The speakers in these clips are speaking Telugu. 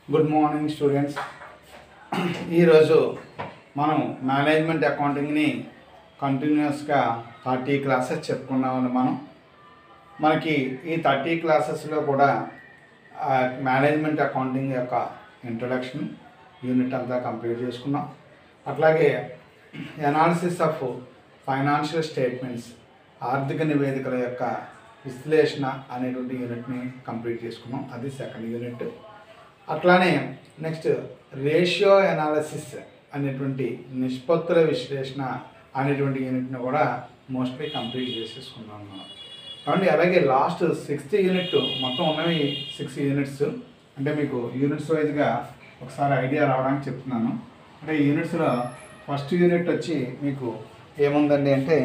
గుడ్ మార్నింగ్ స్టూడెంట్స్ ఈరోజు మనం మేనేజ్మెంట్ అకౌంటింగ్ని కంటిన్యూస్గా థర్టీ క్లాసెస్ చెప్పుకున్నామని మనం మనకి ఈ థర్టీ క్లాసెస్లో కూడా ఆ, మేనేజ్మెంట్ అకౌంటింగ్ యొక్క ఇంట్రడక్షన్ యూనిట్ అంతా కంప్లీట్ చేసుకున్నాం అట్లాగే ఎనాలిసిస్ ఆఫ్ ఫైనాన్షియల్ స్టేట్మెంట్స్ ఆర్థిక నివేదికల యొక్క విశ్లేషణ అనేటువంటి యూనిట్ని కంప్లీట్ చేసుకున్నాం అది సెకండ్ యూనిట్ అట్లానే నెక్స్ట్ రేషియో ఎనాలిసిస్ అనేటువంటి నిష్పత్తుల విశ్లేషణ అనేటువంటి యూనిట్ని కూడా మోస్ట్లీ కంప్లీట్ చేసేసుకున్నాం మనం కాబట్టి అలాగే లాస్ట్ సిక్స్త్ యూనిట్ మొత్తం ఉన్నవి సిక్స్ యూనిట్స్ అంటే మీకు యూనిట్స్ వైజ్గా ఒకసారి ఐడియా రావడానికి చెప్తున్నాను అంటే ఈ యూనిట్స్లో ఫస్ట్ యూనిట్ వచ్చి మీకు ఏముందండి అంటే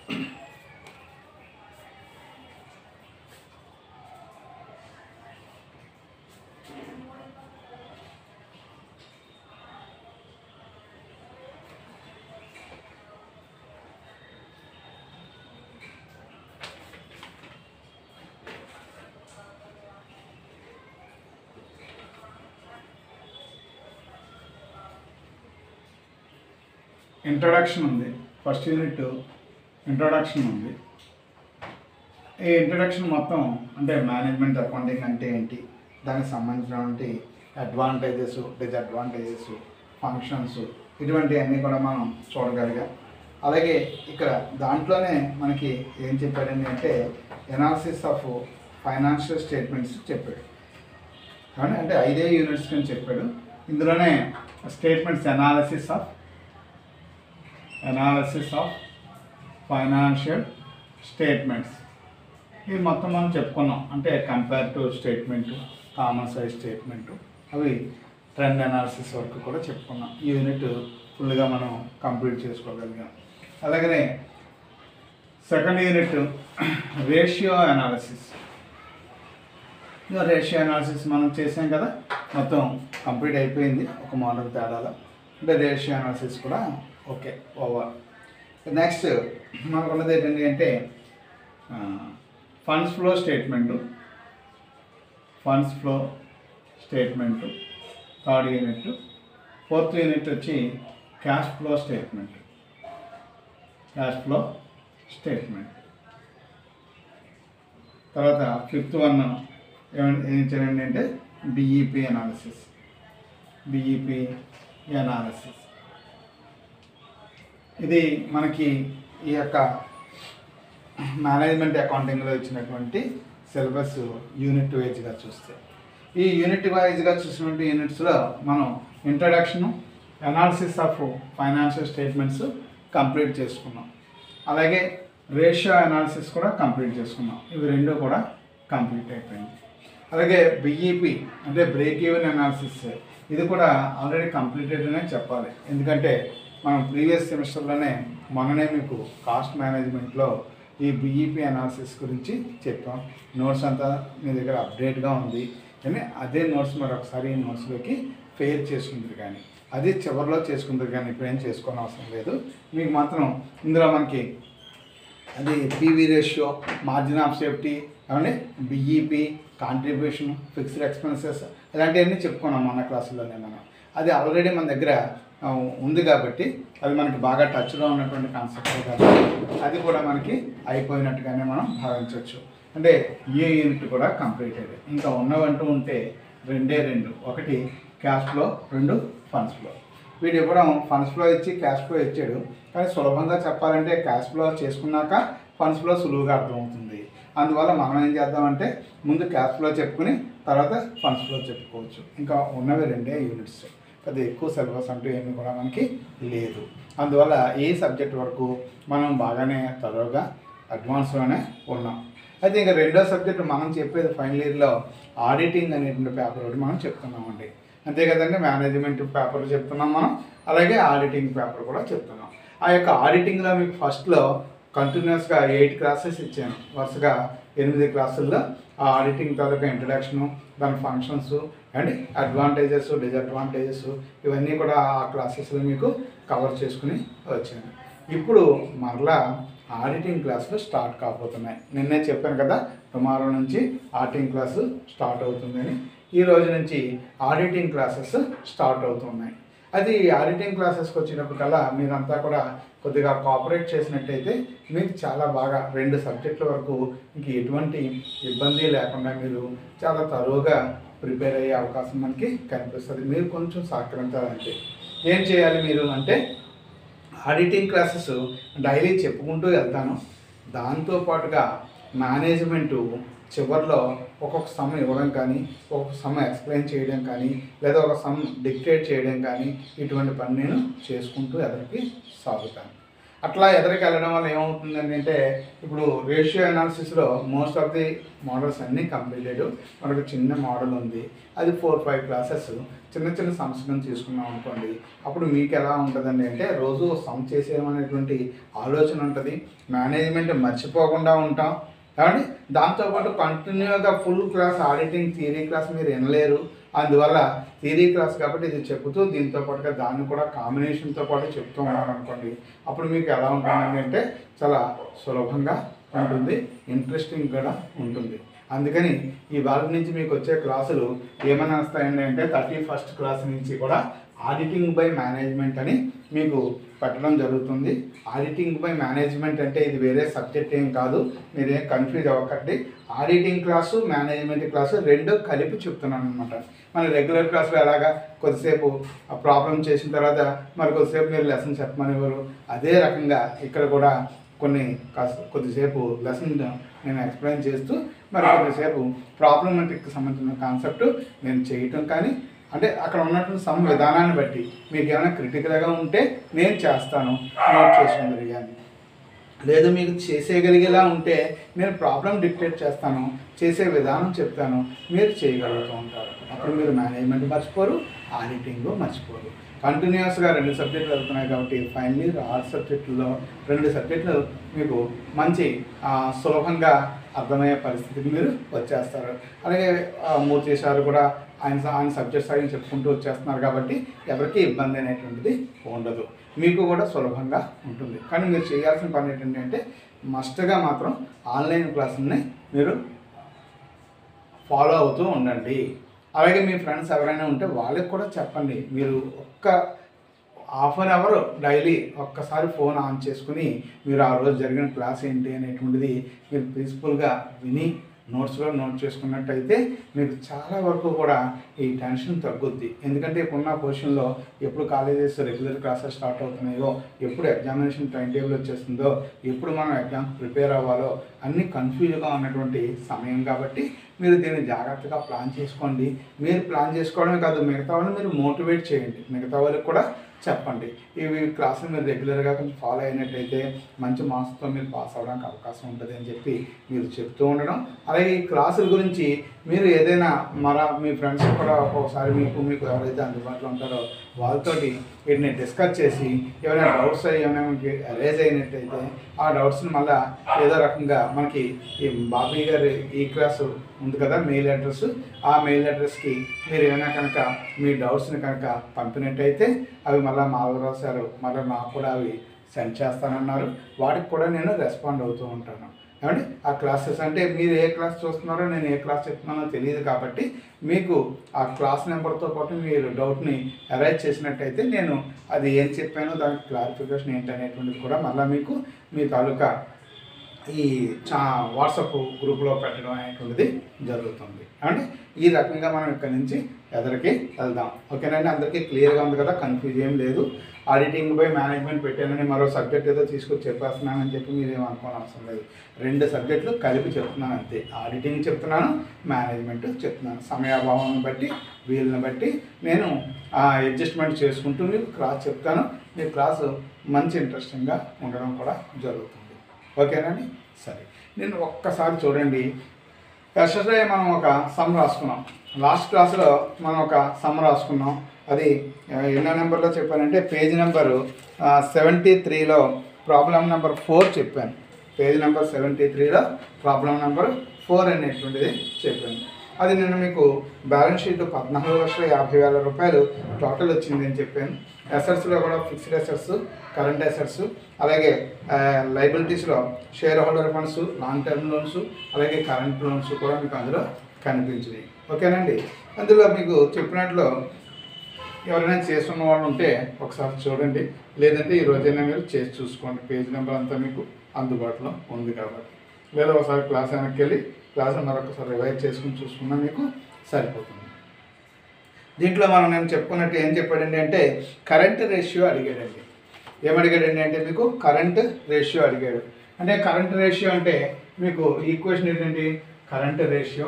ఇంట్రడక్షన్ ఉంది ఫస్ట్ యూనిట్ ఇంట్రడక్షన్ ఉంది ఈ ఇంట్రడక్షన్ మొత్తం అంటే మేనేజ్మెంట్ అకౌంటింగ్ అంటే ఏంటి దానికి సంబంధించినటువంటి అడ్వాంటేజెస్ డిసడ్వాంటేజెస్ ఫంక్షన్స్ ఇటువంటివన్నీ కూడా మనం చూడగలిగాం అలాగే ఇక్కడ దాంట్లోనే మనకి ఏం చెప్పాడండి అంటే ఎనాలిసిస్ ఆఫ్ ఫైనాన్షియల్ స్టేట్మెంట్స్ చెప్పాడు కానీ అంటే ఐదే యూనిట్స్ అని చెప్పాడు ఇందులోనే statements analysis of analysis of financial statements ఇది మొత్తం మనం చెప్పుకున్నాం అంటే compare to statement common size statement అవి ట్రెండ్ అనాలిసిస్ వరకు కూడా చెప్పుకున్నాం ఈ యూనిట్ ఫుల్గా మనం కంప్లీట్ చేసుకోగలిగాం అలాగనే second unit ratio analysis ratio analysis మనం చేసాం కదా మొత్తం కంప్లీట్ అయిపోయింది ఒక మోడల్ తేడాలో అంటే రేషియో అనాలిసిస్ కూడా ఓకే ఓవర్ నెక్స్ట్ మనకు ఉన్నది ఏంటంటే అంటే funds flow statement funds flow statement third unit fourth unit వచ్చి cash flow statement cash flow statement తర్వాత ఫిఫ్త్ వన్ ఏమంటే ఏం చేయండి అంటే బిఈపి అనాలిసిస్ బిఈపి అనాలిసిస్ ఇది మనకి ఈ యొక్క మేనేజ్మెంట్ అకౌంటింగ్లో ఇచ్చినటువంటి సిలబస్ యూనిట్ వైజ్గా చూస్తే ఈ యూనిట్ వైజ్గా చూసినటువంటి యూనిట్స్లో మనం introduction analysis of financial statements complete చేసుకున్నాం అలాగే రేషియో అనాలిసిస్ కూడా కంప్లీట్ చేసుకున్నాం ఇవి రెండు కూడా కంప్లీట్ అయిపోయింది అలాగే బిఈపి అంటే బ్రేక్ ఈవెన్ అనాలిసిస్ ఇది కూడా ఆల్రెడీ కంప్లీటెడ్ అనే చెప్పాలి ఎందుకంటే మనం ప్రీవియస్ సెమిస్టర్లోనే మొన్ననే మీకు కాస్ట్ మేనేజ్మెంట్లో ఈ బిఈపి అనాలిసిస్ గురించి చెప్పాం నోట్స్ అంతా మీ దగ్గర అప్డేట్గా ఉంది కానీ అదే నోట్స్ మరొకసారి ఈ నోట్స్లోకి ఫెయిర్ చేసుకుంటారు కానీ అది చివరిలో చేసుకుంటారు కానీ ఇప్పుడేం చేసుకోని అవసరం లేదు మీకు మాత్రం ఇందులో మనకి అది PV ratio margin of safety ఏమండి బిఈపి కాంట్రిబ్యూషన్ ఫిక్స్డ్ ఎక్స్పెన్సెస్ ఇలాంటివన్నీ చెప్పుకున్నాం మన క్లాసులోనే మనం అది ఆల్రెడీ మన దగ్గర ఆ, ఉంది కాబట్టి అది మనకి బాగా టచ్లో ఉన్నటువంటి కాన్సెప్ట్ కాబట్టి అది కూడా మనకి అయిపోయినట్టుగానే మనం భావించవచ్చు అంటే ఏ యూనిట్ కూడా కంప్లీట్ అయ్యేది ఇంకా ఉన్నవంటూ ఉంటే రెండే రెండు ఒకటి క్యాష్ ఫ్లో రెండు ఫండ్స్ ఫ్లో వీడు ఇవ్వడం ఫండ్స్ ఫ్లో ఇచ్చి క్యాష్ ఫ్లో ఇచ్చాడు కానీ సులభంగా చెప్పాలంటే క్యాష్ ఫ్లో చేసుకున్నాక ఫండ్స్ ఫ్లో సులువుగా అర్థమవుతుంది అందువల్ల మనం ఏం చేద్దామంటే ముందు క్యాష్ ఫ్లో చెప్పుకుని తర్వాత ఫండ్స్ ఫ్లో చెప్పుకోవచ్చు ఇంకా ఉన్నవి రెండే యూనిట్స్ పెద్ద ఎక్కువ సిలబస్ అంటూ ఏమీ కూడా మనకి లేదు అందువల్ల ఈ సబ్జెక్ట్ వరకు మనం బాగానే త్వరగా అడ్వాన్స్లోనే ఉన్నాం అయితే ఇంకా రెండో సబ్జెక్ట్ మనం చెప్పేది ఫైనల్ ఇయర్లో ఆడిటింగ్ అనేటువంటి పేపర్ ఒకటి మనం చెప్తున్నామండి అంతే కదండి మేనేజ్మెంట్ పేపర్ చెప్తున్నాం మనం అలాగే ఆడిటింగ్ పేపర్ కూడా చెప్తున్నాం ఆ యొక్క ఆడిటింగ్లో మీకు ఫస్ట్లో కంటిన్యూస్గా ఎయిట్ క్లాసెస్ ఇచ్చాను వరుసగా ఎనిమిది క్లాసుల్లో ఆ ఆడిటింగ్ తాలూకా ఇంట్రడక్షను దాని ఫంక్షన్స్ అండ్ అడ్వాంటేజెస్ డిసడ్వాంటేజెస్ ఇవన్నీ కూడా ఆ క్లాసెస్లో మీకు కవర్ చేసుకుని వచ్చాను ఇప్పుడు మరలా ఆడిటింగ్ క్లాసులు స్టార్ట్ కాబోతున్నాయి నిన్నే చెప్పాను కదా టుమారో నుంచి ఆడిటింగ్ క్లాసు స్టార్ట్ అవుతుందని ఈ రోజు నుంచి ఆడిటింగ్ క్లాసెస్ స్టార్ట్ అవుతున్నాయి అది ఈ ఆడిటింగ్ క్లాసెస్కి వచ్చినప్పటికల్లా మీరంతా కూడా కొద్దిగా కోఆపరేట్ చేసినట్టయితే మీకు చాలా బాగా రెండు సబ్జెక్టుల వరకు ఇంక ఎటువంటి ఇబ్బంది లేకుండా మీరు చాలా తరువుగా ప్రిపేర్ అయ్యే అవకాశం మనకి కనిపిస్తుంది మీరు కొంచెం సహకరించాలంటే ఏం చేయాలి మీరు అంటే ఆడిటింగ్ క్లాసెస్ డైలీ చెప్పుకుంటూ వెళ్తాను దాంతో పాటుగా మేనేజ్మెంటు చివరిలో ఒక్కొక్క సమ్ ఇవ్వడం కానీ ఒక్కొక్క సమ్ ఎక్స్ప్లెయిన్ చేయడం కానీ లేదా ఒక సమ్ డిక్టేట్ చేయడం కానీ ఇటువంటి పని నేను చేసుకుంటూ ఎదరికి సాగుతాను అట్లా ఎదరికి వెళ్ళడం వల్ల ఏమవుతుందండి అంటే ఇప్పుడు రేషియో అనాలిసిస్లో మోస్ట్ ఆఫ్ ది మోడల్స్ అన్నీ కంప్లీటెడ్ మనకు చిన్న మోడల్ ఉంది అది ఫోర్ ఫైవ్ క్లాసెస్ చిన్న చిన్న సంస్థలను తీసుకున్నాం అనుకోండి అప్పుడు మీకు ఎలా ఉంటుందండి అంటే రోజు సమ్ చేసేయమనేటువంటి ఆలోచన ఉంటుంది మేనేజ్మెంట్ మర్చిపోకుండా ఉంటాం కాబట్టి దాంతోపాటు కంటిన్యూగా full class auditing theory class మీరు వినలేరు అందువల్ల థియరీ క్లాస్ కాబట్టి ఇది చెబుతూ దీంతో పాటుగా దాన్ని కూడా కాంబినేషన్తో పాటు చెప్తూ ఉన్నాను అనుకోండి అప్పుడు మీకు ఎలా ఉంటుందండి అంటే చాలా సులభంగా ఉంటుంది ఇంట్రెస్టింగ్ కూడా ఉంటుంది అందుకని ఈ వాళ్ళ నుంచి మీకు వచ్చే క్లాసులు ఏమైనా వస్తాయండి అంటే థర్టీ ఫస్ట్ క్లాస్ నుంచి కూడా ఆడిటింగ్ బై మేనేజ్మెంట్ అని మీకు పెట్టడం జరుగుతుంది ఆడిటింగ్ బై మేనేజ్మెంట్ అంటే ఇది వేరే సబ్జెక్ట్ ఏం కాదు మీరేం కన్ఫ్యూజ్ అవ్వకండి ఆడిటింగ్ క్లాసు మేనేజ్మెంట్ క్లాసు రెండు కలిపి చెప్తున్నాను అనమాట మన రెగ్యులర్ క్లాస్లో ఎలాగా కొద్దిసేపు ఆ ప్రాబ్లం చేసిన తర్వాత మరి కొద్దిసేపు మీరు లెసన్ చెప్పమనివ్వరు అదే రకంగా ఇక్కడ కూడా కొన్ని కాస్త కొద్దిసేపు లెసన్ నేను ఎక్స్ప్లెయిన్ చేస్తూ మరి కొద్దిసేపు ప్రాబ్లమెటిక్ సంబంధించిన కాన్సెప్ట్ నేను చేయటం కానీ అంటే అక్కడ ఉన్నటువంటి సమ విధానాన్ని బట్టి మీకు ఏమైనా క్రిటికల్గా ఉంటే నేను చేస్తాను నోట్ చేసుకుందరు కానీ లేదు మీకు చేసేయగలిగేలా ఉంటే నేను ప్రాబ్లం డిక్టేట్ చేస్తాను చేసే విధానం చెప్తాను మీరు చేయగలుగుతూ ఉంటారు అప్పుడు మీరు మేనేజ్మెంట్ మర్చిపోరు ఆడిటింగ్ మర్చిపోరు కంటిన్యూస్గా రెండు సబ్జెక్టులు వెళ్తున్నాయి కాబట్టి ఫైనలీ ఆరు సబ్జెక్టుల్లో రెండు సబ్జెక్టులు మీకు మంచి ఆ, సులభంగా అర్థమయ్యే పరిస్థితికి మీరు వచ్చేస్తారు అలాగే ఆ, మూర్తి సార్ కూడా ఆయన ఆయన సబ్జెక్ట్స్ ఆయన చెప్పుకుంటూ వచ్చేస్తున్నారు కాబట్టి ఎవరికి ఇబ్బంది అనేటువంటిది ఉండదు మీకు కూడా సులభంగా ఉంటుంది కానీ మీరు చేయాల్సిన పని ఏంటంటే మస్ట్గా మాత్రం ఆన్లైన్ క్లాసుల్ని మీరు ఫాలో అవుతూ ఉండండి అలాగే మీ ఫ్రెండ్స్ ఎవరైనా ఉంటే వాళ్ళకి కూడా చెప్పండి మీరు ఒక్క హాఫ్ అన్ అవర్ డైలీ ఒక్కసారి ఫోన్ ఆన్ చేసుకుని మీరు ఆ రోజు జరిగిన క్లాస్ ఏంటి అనేటువంటిది మీరు పీస్ఫుల్గా విని నోట్స్లో నోట్ చేసుకున్నట్టయితే మీకు చాలా వరకు కూడా ఈ టెన్షన్ తగ్గుద్ది ఎందుకంటే ఇప్పుడున్న పొజిషన్లో ఎప్పుడు కాలేజెస్ రెగ్యులర్ క్లాసెస్ స్టార్ట్ అవుతున్నాయో ఎప్పుడు ఎగ్జామినేషన్ టైం టేబుల్ వచ్చేస్తుందో ఎప్పుడు మనం ఎగ్జామ్కి ప్రిపేర్ అవ్వాలో అన్నీ కన్ఫ్యూజ్గా ఉన్నటువంటి సమయం కాబట్టి మీరు దీన్ని జాగ్రత్తగా ప్లాన్ చేసుకోండి మీరు ప్లాన్ చేసుకోవడమే కాదు మిగతా వాళ్ళని మీరు మోటివేట్ చేయండి మిగతా వాళ్ళకి కూడా చెప్పండి ఇవి క్లాసులు మీరు రెగ్యులర్గా కొంచెం ఫాలో అయినట్టయితే మంచి మార్క్స్తో మీరు పాస్ అవ్వడానికి అవకాశం ఉంటుంది అని చెప్పి మీరు చెప్తూ ఉండడం అలాగే ఈ క్లాసుల గురించి మీరు ఏదైనా మన మీ ఫ్రెండ్స్ కూడా ఒక్కొక్కసారి మీకు మీకు ఎవరైతే అందుబాటులో ఉంటారో వాళ్ళతోటి వీటిని డిస్కస్ చేసి ఏమైనా డౌట్స్ ఏమైనా మీకు అరేజ్ అయినట్టయితే ఆ డౌట్స్ని మళ్ళీ ఏదో రకంగా మనకి ఈ బాబీ గారి ఈ క్లాసు ఉంది కదా మెయిల్ అడ్రస్ ఆ మెయిల్ అడ్రస్కి మీరు ఏమైనా కనుక మీ డౌట్స్ని కనుక పంపినట్టయితే అవి మళ్ళీ మాధవరావు సార్ మళ్ళీ నాకు కూడా అవి సెండ్ చేస్తానన్నారు వాటికి కూడా నేను రెస్పాండ్ అవుతూ ఉంటాను ఏమండి ఆ క్లాసెస్ అంటే మీరు ఏ క్లాస్ చూస్తున్నారో నేను ఏ క్లాస్ చెప్తున్నానో తెలియదు కాబట్టి మీకు ఆ క్లాస్ నెంబర్తో పాటు మీరు డౌట్ని అరైజ్ చేసినట్టయితే నేను అది ఏం చెప్పానో దానికి క్లారిఫికేషన్ ఏంటనేటువంటిది కూడా మళ్ళీ మీకు మీ తాలూకా ఈ చా వాట్సాప్ గ్రూప్లో పెట్టడం అనేటువంటిది జరుగుతుంది అంటే ఈ రకంగా మనం ఇక్కడి నుంచి ఎదరికి వెళ్దాం ఓకేనండి అందరికీ క్లియర్గా ఉంది కదా కన్ఫ్యూజ్ ఏం లేదు ఆడిటింగ్ బై మేనేజ్మెంట్ పెట్టానని మరో సబ్జెక్ట్ ఏదో తీసుకొచ్చి చెప్పేస్తున్నానని చెప్పి మీరు ఏం అనుకోని అవసరం లేదు రెండు సబ్జెక్టులు కలిపి చెప్తున్నాను అంతే ఆడిటింగ్ చెప్తున్నాను మేనేజ్మెంట్ చెప్తున్నాను సమయాభావం బట్టి వీళ్ళని బట్టి నేను అడ్జస్ట్మెంట్ చేసుకుంటూ మీకు క్లాస్ చెప్తాను మీ క్లాసు మంచి ఇంట్రెస్టింగ్గా ఉండడం కూడా జరుగుతుంది ఓకేనండి సరే నేను ఒక్కసారి చూడండి ఎస్ఎస్ఐ మనం ఒక సమ్ రాసుకున్నాం లాస్ట్ క్లాస్లో మనం ఒక సమ్ రాసుకున్నాం అది ఆ, ఎన్నో నెంబర్లో చెప్పానంటే పేజ్ నెంబరు సెవెంటీ త్రీలో ప్రాబ్లం నెంబర్ ఫోర్ చెప్పాను పేజ్ నెంబర్ సెవెంటీ త్రీలో ప్రాబ్లం నెంబర్ ఫోర్ అనేటువంటిది చెప్పాను అది నేను మీకు బ్యాలెన్స్ షీట్ పద్నాలుగు లక్షల యాభై వేల రూపాయలు టోటల్ వచ్చింది అని చెప్పాను అసెట్స్లో కూడా ఫిక్స్డ్ అసెట్స్ కరెంట్ అసెట్స్ అలాగే లైబిలిటీస్లో share holder funds long term loans అలాగే కరెంట్ లోన్స్ కూడా మీకు అందులో కనిపించినాయి ఓకేనండి అందులో మీకు చెప్పినట్లు ఎవరైనా చేస్తున్న వాళ్ళు ఉంటే ఒకసారి చూడండి లేదంటే ఈ రోజైనా మీరు చేసి చూసుకోండి పేజ్ నెంబర్ అంతా మీకు అందుబాటులో ఉంది కాబట్టి లేదా ఒకసారి క్లాస్ వెనక్కి వెళ్ళి క్లాస్ మరొకసారి రివైజ్ చేసుకుని చూసుకున్నా మీకు సరిపోతుంది దీంట్లో మనం నేను చెప్పుకున్నట్టు ఏం చెప్పాడండి అంటే కరెంట్ రేషియో అడిగాడండి ఏమడిగాడండి అంటే మీకు కరెంట్ రేషియో అడిగాడు అంటే కరెంట్ రేషియో అంటే మీకు ఈక్వేషన్ ఏంటండి కరెంట్ రేషియో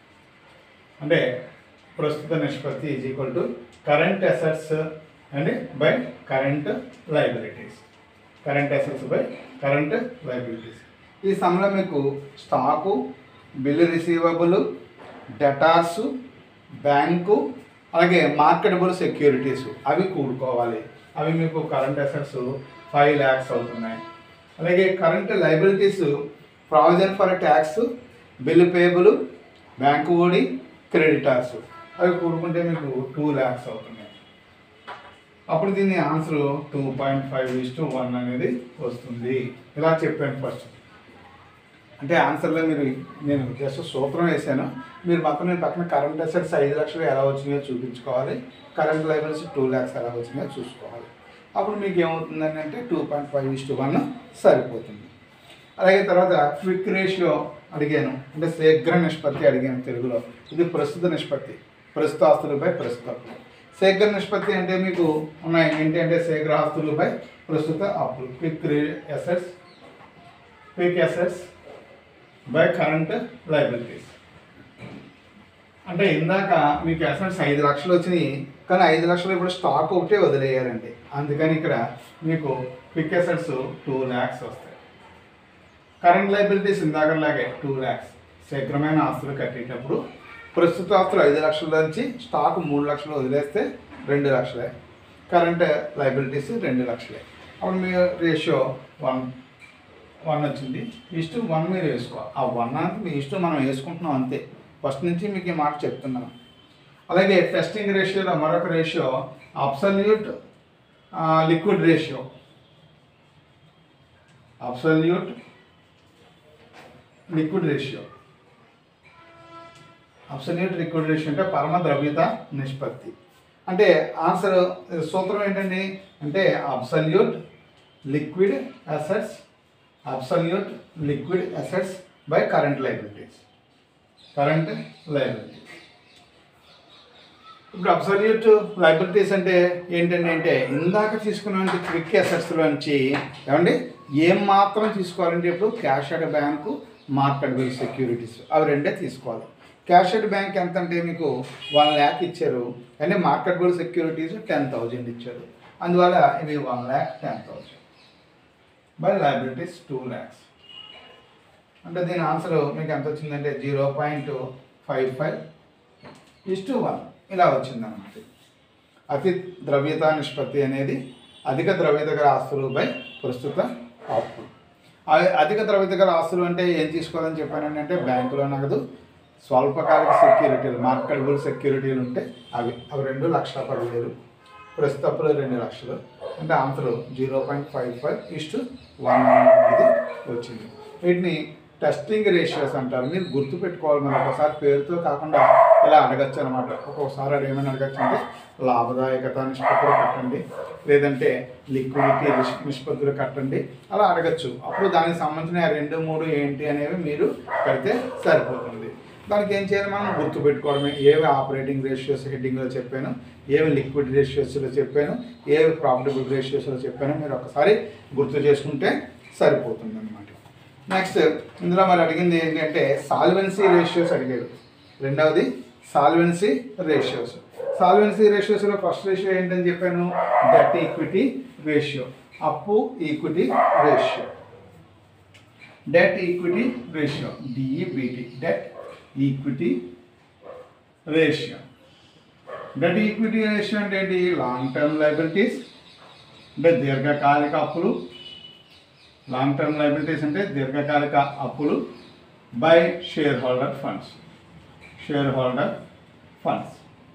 అంటే ప్రస్తుత నిష్పత్తి is equal to current assets and by current liabilities current assets by current liabilities ఈ సమలో మీకు stock bill receivable debtors bank అలాగే మార్కెటబుల్ సెక్యూరిటీస్ అవి కూడుకోవాలి అవి మీకు కరెంట్ అసెట్స్ ఫైవ్ ల్యాక్స్ అవుతున్నాయి అలాగే current liabilities provision for tax bill payable bank OD creditors అవి కూడుకుంటే మీకు టూ ల్యాక్స్ అవుతున్నాయి అప్పుడు దీని answer two point five is to one అనేది వస్తుంది ఇలా చెప్పాను ఫస్ట్ అంటే ఆన్సర్లో మీరు నేను జస్ట్ సూత్రం వేసాను మీరు మొత్తం నేను పక్కన కరెంట్ అసెట్స్ ఐదు లక్షలు ఎలా వచ్చినాయో చూపించుకోవాలి కరెంట్ లైబిలిటీస్ టూ ల్యాక్స్ ఎలా వచ్చినాయో చూసుకోవాలి అప్పుడు మీకు ఏమవుతుందని అంటే two point five is to one సరిపోతుంది అలాగే తర్వాత క్విక్ రేషియో అడిగాను అంటే శీఘ్ర నిష్పత్తి అడిగాను తెలుగులో ఇది ప్రస్తుత నిష్పత్తి ప్రస్తుత ఆస్తులపై ప్రస్తుత అప్పులు శీఘ్ర నిష్పత్తి అంటే మీకు ఉన్నాయి ఏంటి అంటే శీఘ్ర ఆస్తులపై ప్రస్తుత అప్పులు quick assets quick assets by current liabilities అంటే ఇందాక మీకు అసెట్స్ ఐదు లక్షలు వచ్చినాయి కానీ ఐదు లక్షలు ఇప్పుడు స్టాక్ ఒకటే వదిలేయారండి అందుకని ఇక్కడ మీకు క్విక్ అసెట్స్ టూ ల్యాక్స్ వస్తాయి కరెంట్ లైబిలిటీస్ ఇందాకలాగే టూ ల్యాక్స్ శీఘ్రమైన ఆస్తులు కట్టేటప్పుడు ప్రస్తుత ఆస్తులు ఐదు లక్షల నుంచి స్టాక్ మూడు లక్షలు వదిలేస్తే రెండు లక్షలే కరెంట్ లైబిలిటీస్ రెండు లక్షలే అప్పుడు మీ రేషియో వన్ వన్ వచ్చింది ఇష్టం వన్ మీరు వేసుకో ఆ వన్ అంటే మీ ఇష్టం మనం వేసుకుంటున్నాం అంతే ఫస్ట్ నుంచి మీకు ఈ మాట చెప్తున్నాను అలాగే టెస్టింగ్ రేషియోలో మరొక ratio absolute liquid ratio absolute liquid ratio absolute liquid ratio అంటే పరమ ద్రవ్యత నిష్పత్తి అంటే ఆన్సర్ సూత్రం ఏంటండి అంటే absolute liquid assets absolute liquid assets by current liabilities current liabilities ఇప్పుడు అబ్సల్యూట్ లైబిలిటీస్ అంటే ఏంటంటే అంటే ఇందాక తీసుకున్న క్విక్ అసెట్స్లోంచి ఏమండి ఏం మాత్రం తీసుకోవాలంటే ఇప్పుడు cash at bank marketable securities అవి రెండే తీసుకోవాలి క్యాష్ అట్ బ్యాంక్ ఎంత అంటే మీకు వన్ ల్యాక్ ఇచ్చారు అంటే మార్కెటబుల్ సెక్యూరిటీస్ టెన్ థౌజండ్ ఇచ్చారు అందువల్ల ఇవి one lakh ten thousand by liabilities two lakhs అంటే దీని ఆన్సర్ మీకు ఎంత వచ్చిందంటే zero point five five is to one ఇలా వచ్చిందన్నమాట అతి ద్రవ్యత నిష్పత్తి అనేది అధిక ద్రవ్యత గల ఆస్తులు బై ప్రస్తుత అప్పులు అ- అధిక ద్రవ్యత గల ఆస్తులు అంటే ఏం తీసుకోవాలని చెప్పానండి అంటే బ్యాంకులో నగదు స్వల్పకాలిక సెక్యూరిటీలు మార్కెటబుల్ సెక్యూరిటీలు ఉంటే అవి అవి రెండు లక్షల పదివేలు ప్రస్తుత అప్పులు రెండు లక్షలు అంటే answer zero point five five is to one అనేది వచ్చింది వీటిని టెస్టింగ్ రేషియోస్ అంటారు మీరు గుర్తుపెట్టుకోవాలి మరి ఒకసారి పేరుతో కాకుండా ఇలా అడగచ్చు అనమాట ఒక్కొక్కసారి అది ఏమైనా అడగచ్చు అంటే లాభదాయకత నిష్పత్తులు కట్టండి లేదంటే లిక్విడిటీ నిష్పత్తులు కట్టండి అలా అడగచ్చు అప్పుడు దానికి సంబంధించిన ఆ రెండు మూడు ఏంటి అనేవి మీరు కడితే సరిపోతుంది దానికి ఏం చేయాలి మనం గుర్తుపెట్టుకోవడమే ఏవి ఆపరేటింగ్ రేషియోస్ హెడ్డింగ్లో చెప్పాను ఏవి లిక్విడ్ రేషియోస్లో చెప్పాను ఏవి ప్రాఫిటబుల్ రేషియోస్లో చెప్పాను మీరు ఒకసారి గుర్తు చేసుకుంటే సరిపోతుంది అనమాట నెక్స్ట్ ఇందులో మరి అడిగింది ఏంటంటే సాల్వెన్సీ రేషియోస్ అడిగాడు రెండవది సాల్వెన్సీ రేషియోస్ సాల్వెన్సీ రేషియోస్లో ఫస్ట్ రేషియో ఏంటని చెప్పాను డెట్ ఈక్విటీ రేషియో అప్పు equity ratio debt equity ratio D E B T debt equity ratio debt equity ratio అంటే ఏంటి లాంగ్ టర్మ్ లైబిలిటీస్ అంటే దీర్ఘకాలిక అప్పులు లాంగ్ టర్మ్ లైబిలిటీస్ అంటే దీర్ఘకాలిక అప్పులు by share holder funds share holder funds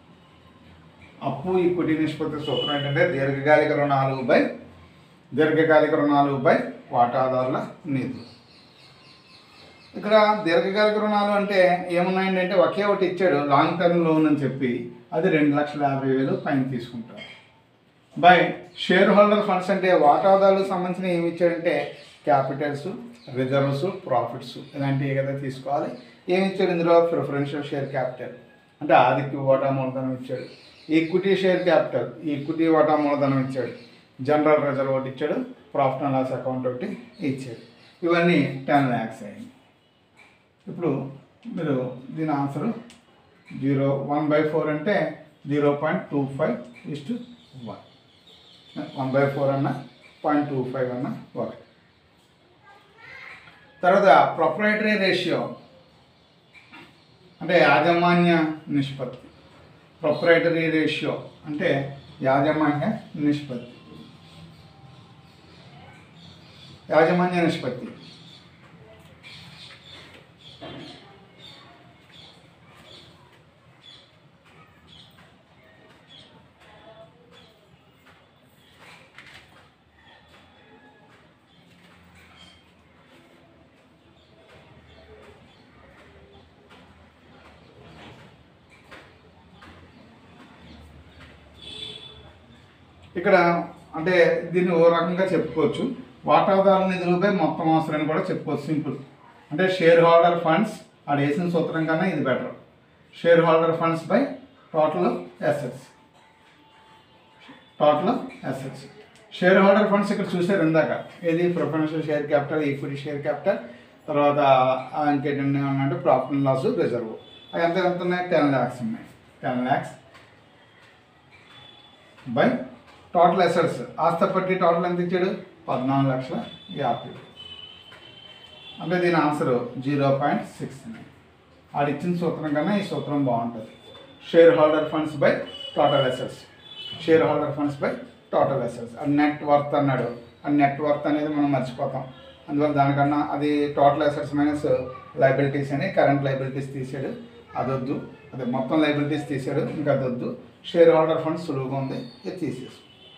అప్పు ఈక్విటీ నిష్పత్తి సూత్రం ఏంటంటే దీర్ఘకాలిక రుణాలు బై దీర్ఘకాలిక రుణాలు బై వాటాదారుల నిధులు ఇక్కడ దీర్ఘకాలిక రుణాలు అంటే ఏమున్నాయండి అంటే ఒకే ఒకటి ఇచ్చాడు లాంగ్ టర్మ్ లోన్ అని చెప్పి అది రెండు లక్షల యాభై వేలు పైన తీసుకుంటారు బై షేర్ హోల్డర్ ఫండ్స్ అంటే వాటాదారులకు సంబంధించిన ఏమి ఇచ్చాడంటే క్యాపిటల్స్ రిజర్వ్స్ ప్రాఫిట్స్ ఇలాంటివి కదా తీసుకోవాలి ఏమి ఇచ్చాడు ఇందులో ప్రిఫరెన్షియల్ షేర్ క్యాపిటల్ అంటే ఆదిక్య వాటా మూలధనం ఇచ్చాడు ఈక్విటీ షేర్ క్యాపిటల్ ఈక్విటీ వాటా మూలధనం ఇచ్చాడు జనరల్ రిజర్వ్ ఒకటి ఇచ్చాడు ప్రాఫిట్ అండ్ లాస్ అకౌంట్ ఒకటి ఇచ్చాడు ఇవన్నీ టెన్ ల్యాక్స్ అయ్యింది ఇప్పుడు మీరు దీని answer zero one by four అంటే zero point two five is to one one by four అన్న పాయింట్ టూ ఫైవ్ అన్న ఒకటి తర్వాత ప్రొపరేటరీ రేషియో అంటే యాజమాన్య నిష్పత్తి ప్రొపరేటరీ రేషియో అంటే యాజమాన్య నిష్పత్తి యాజమాన్య నిష్పత్తి ఇక్కడ అంటే దీన్ని ఓ రకంగా చెప్పుకోవచ్చు వాటాదారుల నిధులపై మొత్తం అవసరాన్ని కూడా చెప్పుకోవచ్చు సింపుల్ అంటే షేర్ హోల్డర్ ఫండ్స్ ఆడ వేసిన సూత్రం కన్నా ఇది better share holder funds by total assets total assets share holder funds ఇక్కడ చూసారు ఇందాక ఏది preferential share capital equity share capital తర్వాత ఇంకేంటంటే అంటే ప్రాఫిట్ అండ్ లాస్ రిజర్వ్ అవి ఎంత ఎంత ఉన్నాయి టెన్ ల్యాక్స్ ఉన్నాయి ten lakhs by total assets ఆస్తపట్టి టోటల్ ఎంత ఇచ్చాడు పద్నాలుగు లక్షల యాభై అంటే దీని answer zero point six nine ఆడు ఇచ్చిన సూత్రం కన్నా ఈ సూత్రం బాగుంటుంది share holder funds by total assets share holder funds by total assets అది నెట్ వర్త్ అన్నాడు ఆ నెట్ వర్త్ అనేది మనం మర్చిపోతాం అందువల్ల దానికన్నా అది టోటల్ అసెట్స్ మైనస్ లైబిలిటీస్ అని కరెంట్ లైబిలిటీస్ తీసాడు అదొద్దు అదే మొత్తం లైబిలిటీస్ తీసాడు ఇంకా అదొద్దు షేర్ హోల్డర్ ఫండ్స్ సులువుగా ఉంది ఇది తీసేసు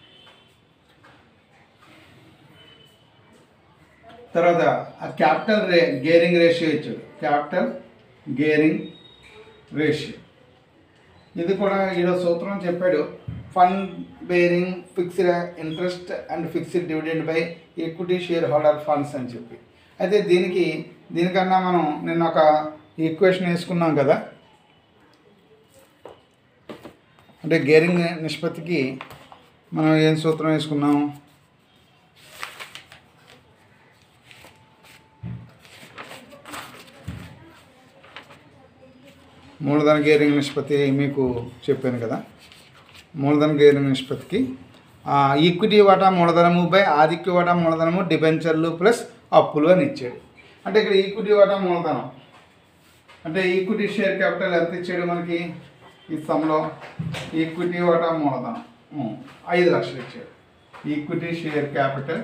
తర్వాత ఆ క్యాపిటల్ రే గేరింగ్ రేషియో ఇచ్చాడు క్యాపిటల్ గేరింగ్ రేషియో ఇది కూడా ఈడో సూత్రం చెప్పాడు fund bearing fixed interest and fixed dividend by equity share holder funds అని చెప్పి అయితే దీనికి దీనికన్నా మనం నిన్న ఒక ఈక్వేషన్ వేసుకున్నాం కదా అంటే గేరింగ్ నిష్పత్తికి మనం ఏం సూత్రం వేసుకున్నాం మూలధన గేరింగ్ నిష్పత్తి మీకు చెప్పాను కదా మూలధన గేరింగ్ నిష్పత్తికి ఆ, ఈక్విటీ వాటా మూలధనము బై ఆధిక్య వాటా మూలధనము డిబెంచర్లు ప్లస్ అప్పులు అని ఇచ్చాడు అంటే ఇక్కడ ఈక్విటీ వాటా మూలధనం అంటే ఈక్విటీ షేర్ క్యాపిటల్ ఎంత ఇచ్చాడు మనకి ఈ సమ్లో ఈక్విటీ వాటా మూలధనం ఉం, ఐదు లక్షలు ఇచ్చాడు ఈక్విటీ షేర్ క్యాపిటల్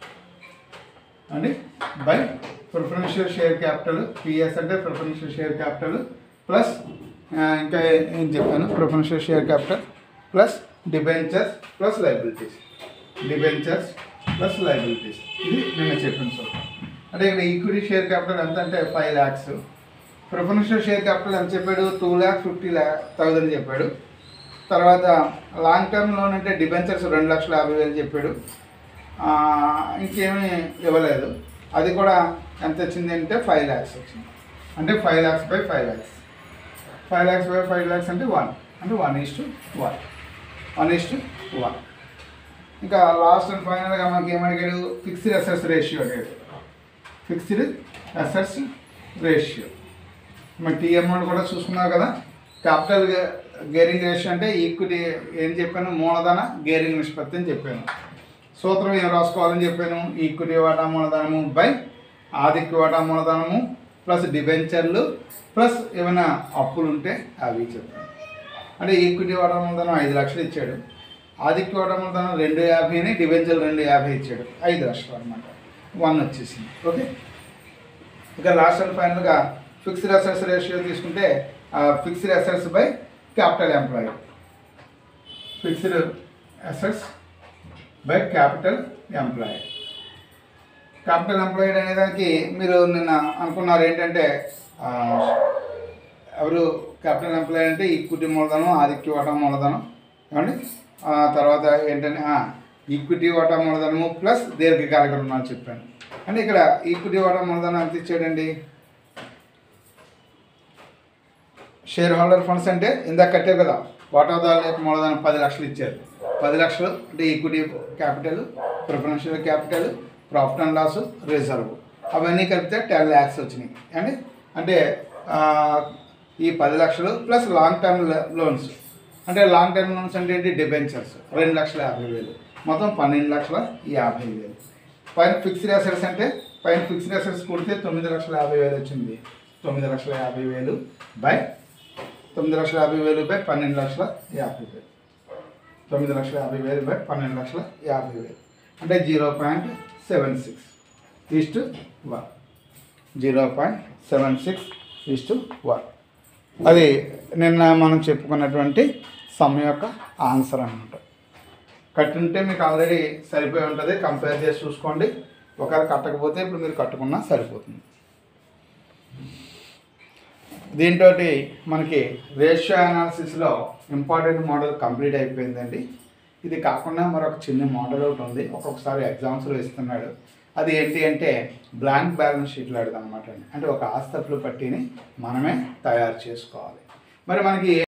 అండి by preferential share capital PS అంటే ప్రిఫరెన్షియల్ షేర్ క్యాపిటల్ ప్లస్ ఇంకా ఏం చెప్పాను preferential share capital plus debentures plus liabilities debentures plus liabilities ఇది నేను చెప్పిన సూత్రం అంటే ఇక్కడ ఈక్విటీ షేర్ క్యాపిటల్ ఎంత అంటే five lakhs preferential share capital ఎంత చెప్పాడు two lakh fifty lakh thousand చెప్పాడు తర్వాత లాంగ్ టర్మ్ లోన్ అంటే డిబెంచర్స్ రెండు లక్షల యాభై వేలు చెప్పాడు ఆ, ఇంకేమీ ఇవ్వలేదు అది కూడా ఎంత వచ్చింది అంటే ఫైవ్ ల్యాక్స్ వచ్చింది అంటే five lakhs by five lakhs five lakhs by five lakhs అంటే వన్ అంటే one is to one one is to one ఇంకా లాస్ట్ అండ్ ఫైనల్గా మనకి ఏమడిగాడు ఫిక్స్డ్ అసెట్స్ రేషియో అడిగాడు ఫిక్స్డ్ అసెట్స్ రేషియో మరి టీఎంఓ కూడా చూసుకున్నావు కదా క్యాపిటల్ గేరింగ్ రేషియో అంటే ఈక్విటీ ఏం చెప్పాను మూలధన గేరింగ్ నిష్పత్తి అని చెప్పాను సూత్రం ఏం రాసుకోవాలని చెప్పాను ఈక్విటీ వాటా మూలధనము బై ఆధిక్య వాటా మూలధనము ప్లస్ డిబెంచర్లు ప్లస్ ఏమైనా అప్పులు ఉంటే అవి చెప్పాను అంటే ఈక్విటీ వాటా మూలధనం ఐదు లక్షలు ఇచ్చాడు ఆధిక్య వాటా మూలధనం రెండు యాభై అని డిబెంచర్లు రెండు యాభై ఇచ్చాడు ఐదు లక్షలు అనమాట వన్ వచ్చేసింది ఓకే ఇక లాస్ట్ అండ్ ఫైనల్గా ఫిక్స్డ్ అసెట్స్ రేషియో తీసుకుంటే fixed assets by capital employee fixed assets by capital employee capital employed అనే దానికి మీరు నిన్న అనుకున్నారు ఏంటంటే ఆ, ఎవరు క్యాపిటల్ ఎంప్లాయ్ అంటే ఈక్విటీ మూలధనం ఆదిక్య వాటా మూలధనం ఏమండి ఆ తర్వాత ఏంటంటే ఈక్విటీ వాటా మూలధనము ప్లస్ దీర్ఘకాలిక రుణాలు చెప్పాను అంటే ఇక్కడ ఈక్విటీ వాటా మూలధనం ఎంత ఇచ్చాడండి షేర్ హోల్డర్ ఫండ్స్ అంటే ఇందాక కట్టారు కదా వాటాదారుల యొక్క మూలధనం పది లక్షలు ఇచ్చారు పది లక్షలు అంటే equity capital preferential capital profit and loss reserve అవన్నీ కలిపితే టెన్ ల్యాక్స్ వచ్చినాయి అండి అంటే ఆ, ఈ పది లక్షలు ప్లస్ లాంగ్ టర్మ్ లోన్స్ అంటే లాంగ్ టర్మ్ లోన్స్ అంటే ఏంటి డిబెంచర్స్ రెండు లక్షల యాభై వేలు మొత్తం పన్నెండు లక్షల యాభై వేలు పైన ఫిక్స్డ్ అసెట్స్ అంటే పైన ఫిక్స్డ్ అసెట్స్ కూడితే తొమ్మిది లక్షల యాభై వేలు వచ్చింది తొమ్మిది లక్షల యాభై వేలు బై తొమ్మిది లక్షల యాభై వేలు బై పన్నెండు లక్షల యాభై వేలు తొమ్మిది లక్షల యాభై వేలు బై పన్నెండు లక్షల యాభై వేలు అంటే zero point seven six is to one zero point seven six is to one అది నిన్న మనం చెప్పుకున్నటువంటి సమ్ యొక్క ఆన్సర్ అన్నమాట కట్టుంటే మీకు ఆల్రెడీ సరిపోయి ఉంటుంది కంపేర్ చేసి చూసుకోండి ఒకవేళ కట్టకపోతే ఇప్పుడు మీరు కట్టుకున్నా సరిపోతుంది దీంతో మనకి రేషియో అనాలిసిస్లో ఇంపార్టెంట్ మోడల్ కంప్లీట్ అయిపోయిందండి ఇది కాకుండా మరొక చిన్న మోడల్ ఒకటి ఉంది ఒక్కొక్కసారి ఎగ్జామ్స్లో ఇస్తున్నాడు అది ఏంటి అంటే బ్లాంక్ బ్యాలెన్స్ షీట్లు అనమాట అంటే ఒక ఆస్తపులు పట్టిని మనమే తయారు చేసుకోవాలి మరి మనకి